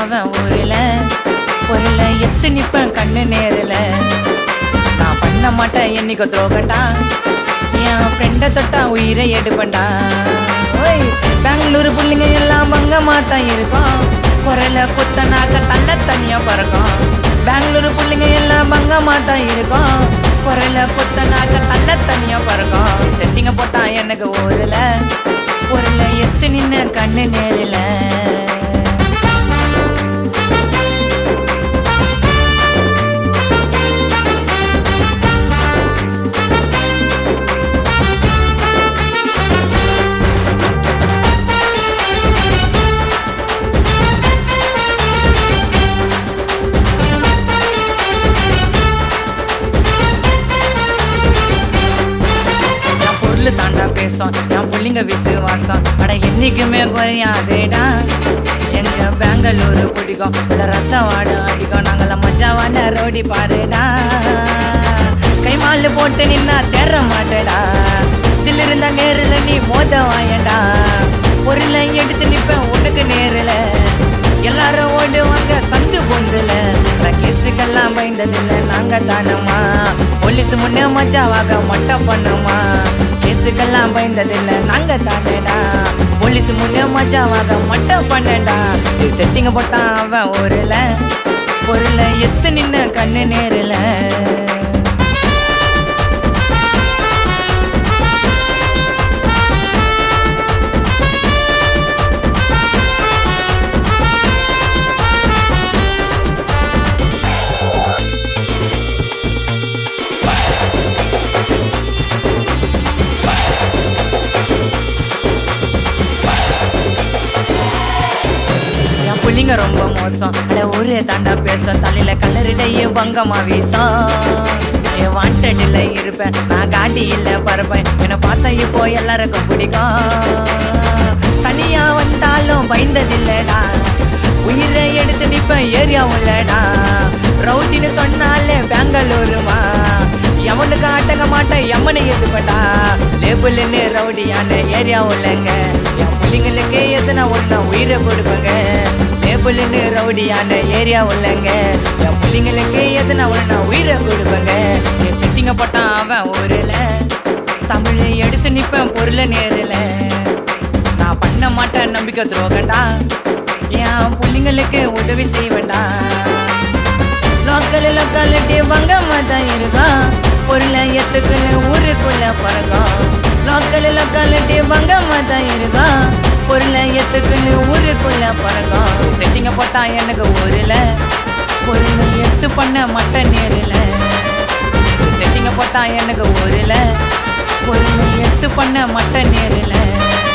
அவன் ஊரில் பொருள எத்து நிப்பேன் கண்ணு நேரில் நான் பண்ண மாட்டேன் என்னைக்கு துரோகண்டா என் ஃப்ரெண்டை தொட்டா உயிரை எடுப்பண்டா ஓய் பெங்களூரு புள்ளிங்க எல்லாம் பங்கமா தான் இருக்கும் குரல குத்தனாக்க தன்னை தனியா பறக்கும் பெங்களூரு புள்ளிங்க எல்லாம் பங்கமா தான் இருக்கும் குரல குத்தனாக்க தன்னை தனியா பறக்கும் செட்டிங்க போட்டா எனக்கு ஊரில் பொருளை எத்து நின்ன கண்ணு நேரில் என் பொருள் தாண்டா பேசும் என் புள்ளிங்க விசுவாசம் அட என்னைக்குமே குறையாதேடா எங்க பெங்களூரு பிடிக்கும் இல்ல ரத்த வாட அடிக்கும் நாங்களாம் மஜாவான ரோடி பாருடா கைமாலு போட்டு நின்னா தேற மாட்டேடா இதில் இருந்தா நேரில் நீ மோத வாயடா பொருளை எடுத்து நிப்பேன் உனக்கு நேரில் எல்லாரும் ஓடுவாங்க சந்து பொந்துல கேஸுக்கெல்லாம் பயந்ததில்ல நாங்க தானம்மா போலீஸ் முன்னே மஜாவாக மட்டம் பண்ணோமா கேஸுக்கெல்லாம் பயந்ததில்ல நாங்க தானேடா போலீஸ் முன்னே மஜாவாக மட்டம் பண்ணடா இது செட்டிங்க போட்டான் அவன் ஊரில் பொருளை எத்து நின்ன கண்ணு நேரில் என் புள்ளிங்க ரொம்ப மோசம் அட ஒரே தாண்டா பேசும் தலையில கலரிடையே பங்கமா வீசும் என் வாண்டடில் இருப்பேன் நான் காட்டி இல்ல பறப்பேன் என்னை பார்த்தா இப்போ எல்லாருக்கும் பிடிக்கும் தனியா வந்தாலும் பயந்ததில்லடா உயிரை எடுத்து நிப்பேன் ஏரியா உள்ளடா ரவுட்டின்னு சொன்னாலே பெங்களூருமா எவனுக்கு ஆட்டங்க மாட்டேன் எம்மனை எதுப்பட்டா லேபிள்னு ரவுடியான ஏரியா உள்ளங்க என் பிள்ளைங்களுக்கு எத்தனை ஒன்றா உயிரை கொடுப்பங்க லேபிள்னு ரவுடியான ஏரியா உள்ளங்க என் பிள்ளைங்களுக்கு எத்தனை ஒன்றா உயிரை கொடுப்பங்க என் சிட்டிங்க போட்டான் அவன் ஊரில் தமிழை எடுத்து நிப்பேன் பொருளை நேரில் நான் பண்ண மாட்டேன் நம்பிக்கை துரோகண்டா என் பிள்ளைங்களுக்கு உதவி செய்வேண்டா லோக்கல் லோக்காலிட்டி பங்கம்மா தான் இருக்கும் பொருளை எத்துக்குன்னு ஊருக்குள்ள பழக்கம் லோக்கல் லோக்காலிட்டி பங்கம்மா தான் இருக்கும் பொருளை எத்துக்குன்னு ஊருக்குள்ள பழக்கம் செட்டிங்க போட்டா எனக்கு ஊரில் பொருளை எத்து பண்ண மட்ட நேரில் செட்டிங்க போட்டா எனக்கு ஊரில் பொருளை எத்து பண்ண மட்ட நேரில்